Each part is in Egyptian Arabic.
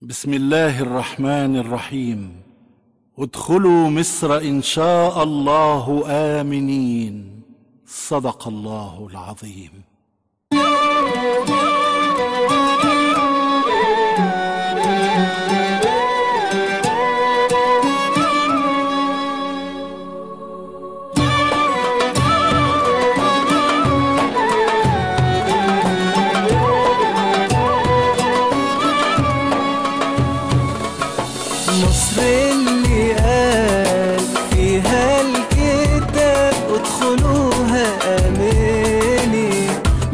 بسم الله الرحمن الرحيم ادخلوا مصر ان شاء الله امنين صدق الله العظيم مصر اللي قال فيها الكتاب ادخلوها امني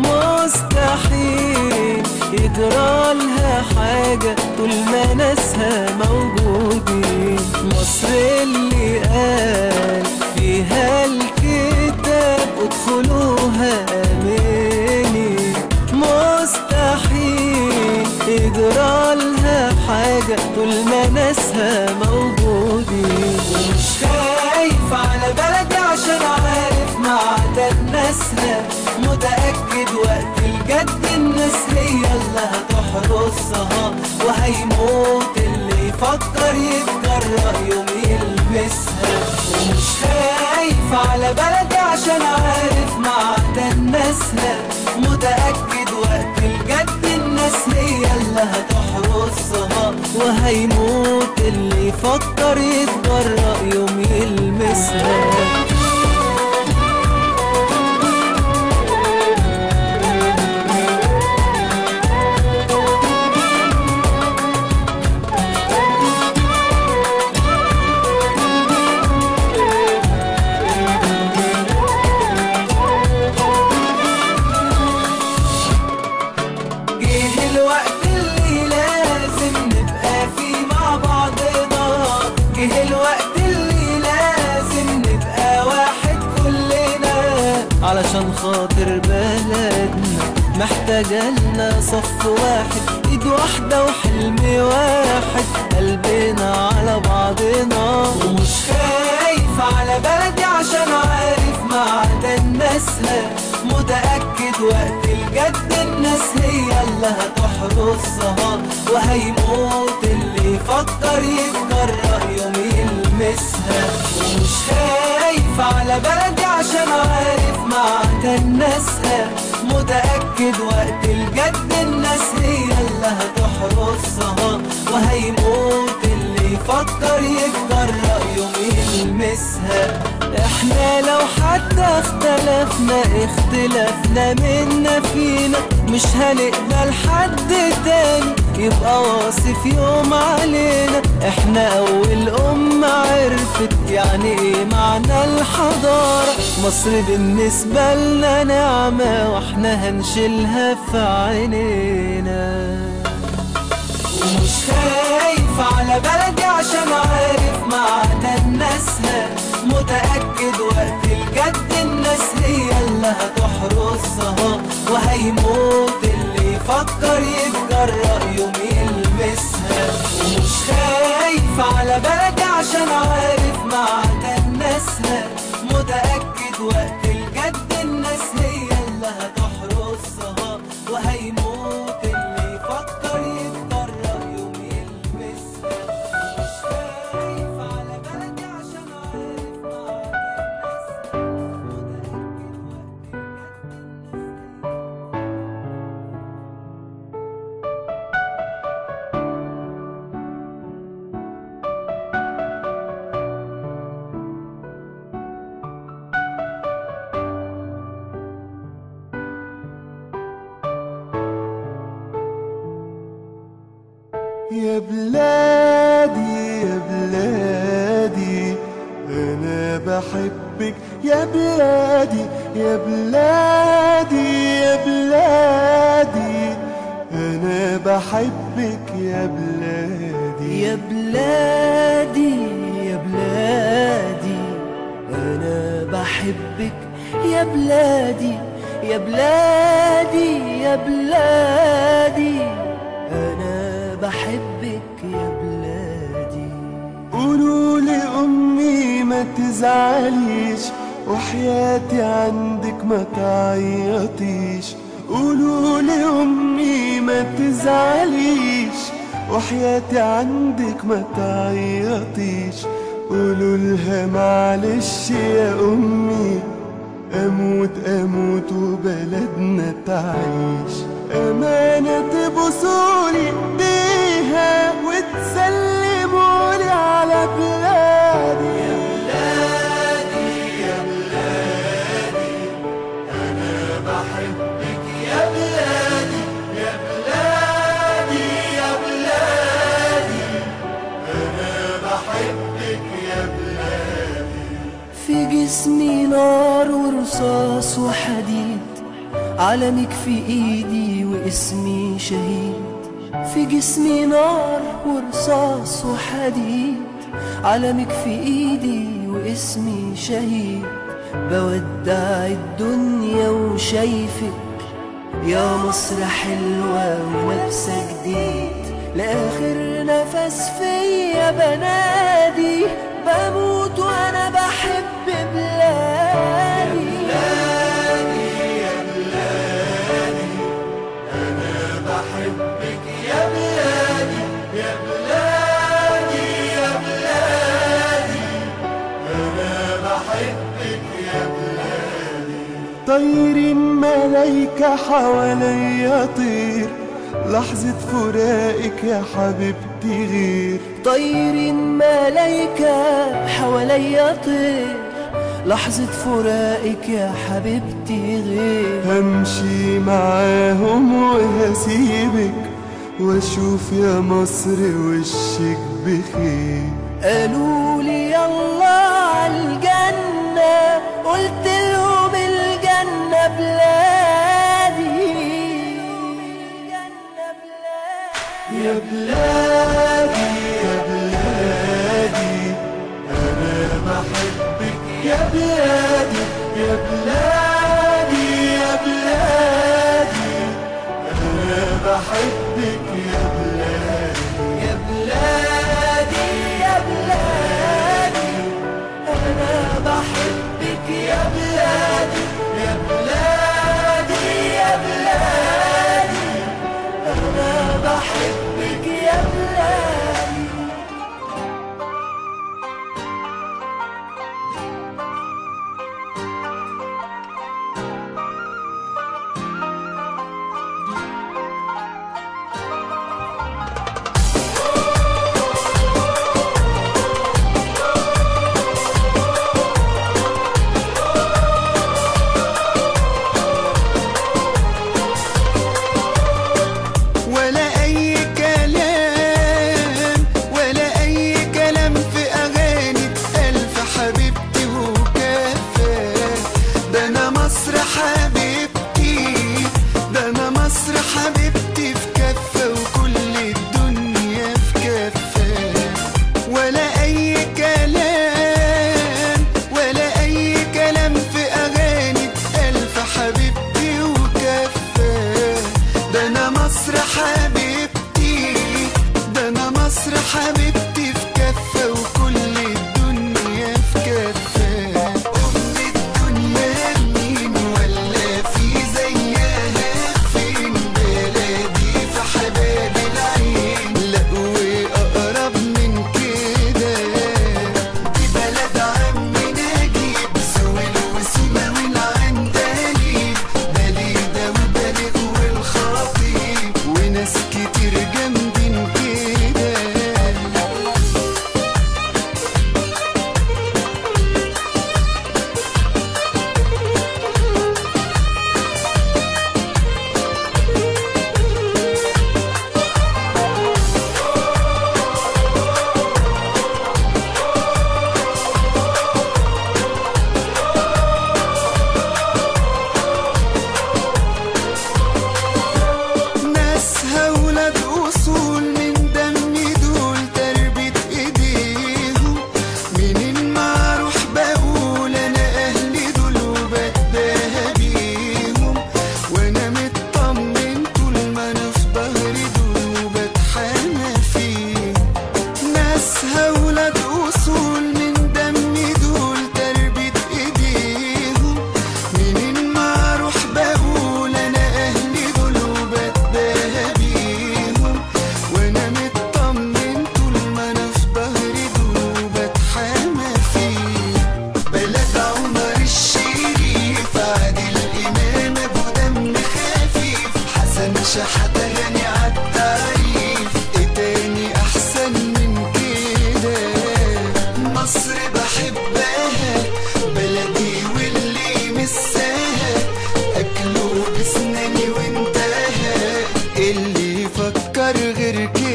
مستحيل يجرى لها حاجة طول ما ناسها موجودين مصر اللي قال فيها الكتاب ادخلوها امني مستحيل يجرى لها حاجة طول ما ناسها موجودين ومش خايف على بلدي عشان عارف معدن ناسها متأكد وقت الجد الناس هي اللي هتحرسها وهيموت اللي يفكر يتجرأ يوم يلمسها ومش خايف على بلدي عشان عارف معدن ناسها متأكد وقت الجد الناس هي اللي هتحرسها وهيموت اللي يفكر يتجرأ يوم يلمسها جه الوقت اللي لازم نبقى فيه مع بعضنا جه الوقت اللي لازم نبقى واحد كلنا علشان خاطر بلدنا محتاجة لنا صف واحد ايد واحدة وحلم واحد قلبنا على بعضنا ومش خايف على بلدي عشان عارف معدن ناسها متأكد وقت الجد الناس هي اللي هتحرسها وهيموت اللي يفكر يتجرأ يوم يلمسها ومش خايف على بلدي عشان عارف معدن ناسها متأكد وقت الجد الناس هي اللي هتحرسها وهيموت اللي يفكر يتجرأ يوم يلمسها احنا لو حتى اختلفنا اختلافنا منا فينا مش هنقبل حد تاني يبقى واصف يوم علينا احنا اول ام عرفت يعني ايه معنى الحضارة مصر بالنسبة لنا نعمة واحنا هنشيلها في عينينا ومش خايف على بلدي عشان عارف معدن ناسها متأكد وقت الجد الناس هي اللي هتحرسها وهيموت اللي يفكر يتجرأ يوم يلمسها ومش خايف على بلدي عشان عارف معدن ناسها متأكد وقت الجد الناس هي اللي هتحرسها وهيموت اللي يفكر يتجرأ يوم يلمسها مش خايف على بلدي عشان عارف معدن ناسها متأكد وقت الجد يا بلادي يا بلادي أنا بحبك يا بلادي يا بلادي يا بلادي أنا بحبك يا بلادي يا بلادي يا بلادي أنا بحبك يا بلادي يا بلادي يا بلادي أنا بحبك يا بلادي قولوا لأمي ما تزعليش وحياتي عندك ما تعيطيش قولوا لأمي ما تزعليش وحياتي عندك ما تعيطيش قولوا لها معلش يا أمي أموت أموت وبلدنا تعيش أمانة تبوسولي إيديها وتسلمولي على بلادي يا بلادي يا بلادي أنا بحبك يا بلادي يا بلادي يا بلادي أنا بحبك يا بلادي في جسمي نار ورصاص وحديد علمك في ايدي واسمي شهيد في جسمي نار ورصاص وحديد علمك في ايدي واسمي شهيد بودع الدنيا وشايفك يا مصر حلوة ولابسة جديد لآخر نفس فيا بنادي بموت وأنا بحب بلادي بحبك يا بلادي يا بلادي يا بلادي أنا بحبك يا بلادي طير ملايكة حواليا طير لحظة فراقك يا حبيبتي غير طير ملايكة حواليا طير لحظة فراقك يا حبيبتي غير همشي معاهم وهسيبك واشوف يا مصر وشك بخير قالوا لي يلا عالجنة قلت لهم الجنة بلادي يا بلادي يا بلادي أنا بحبك يا بلادي يا بلادي يا بلادي أنا بحبك يا بلادي يا بلادي يا بلادي أنا بحبك يا بلادي يا بلادي يا بلادي أنا بحبك يا بلادي ولا أي كلام ولا أي كلام في أغاني ألف حبيبتي وكفى ده أنا مصر حبيبتي ده أنا مصر حبيبتي في كفة وكل الدنيا في كفة ولا أي كلام ولا أي كلام في أغاني ألف حبيبتي وكفة ده أنا مصر حبيبتي غير كده